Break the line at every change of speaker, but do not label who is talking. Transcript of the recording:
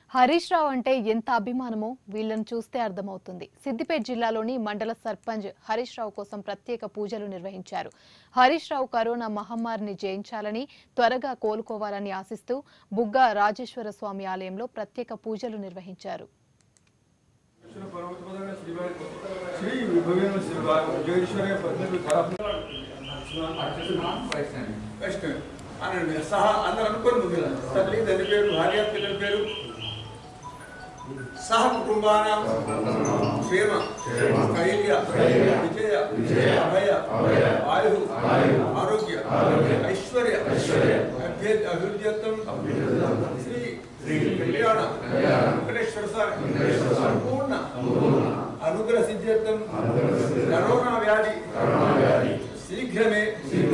హరీష్ రావు అంటే ఎంత అభిమానమో వీళ్ళని చూస్తే అర్థమవుతుంది సిద్దిపేట జిల్లాలోని మండల సర్పంచ్ హరీష్ రావు కోసం ప్రత్యేక పూజలు నిర్వహించారు హరీష్ రావు కరోనా మహమ్మారిని జయించాలని త్వరగా కోలుకోవాలని ఆశిస్తూ బుగ్గ రాజేశ్వర స్వామి ఆలయంలో ప్రత్యేక పూజలు నిర్వహించారు
कृष्ण पर्वतपदाने श्रीवारी श्री विभवेन श्रीवा जयेश्वरे पद्मवी వైష్ణవి అనండి సహా అందరూ అనుకోని ముందుగా తల్లి తండ్రి పేరు భార్య పిల్లల పేరు సహ కుటుంబాన క్షేమ స్థైర్య విజయ అభయ ఆయు ఆరోగ్య ఐశ్వర్య అభ్య- అభివృద్ధ్యర్థం శ్రీ శ్రీ కళ్యాణ వెంకటేశ్వర స్వామి సంపూర్ణ అనుగ్రహ సిద్ధ్యర్థం కరోనా వ్యాధి శీఘ్రమే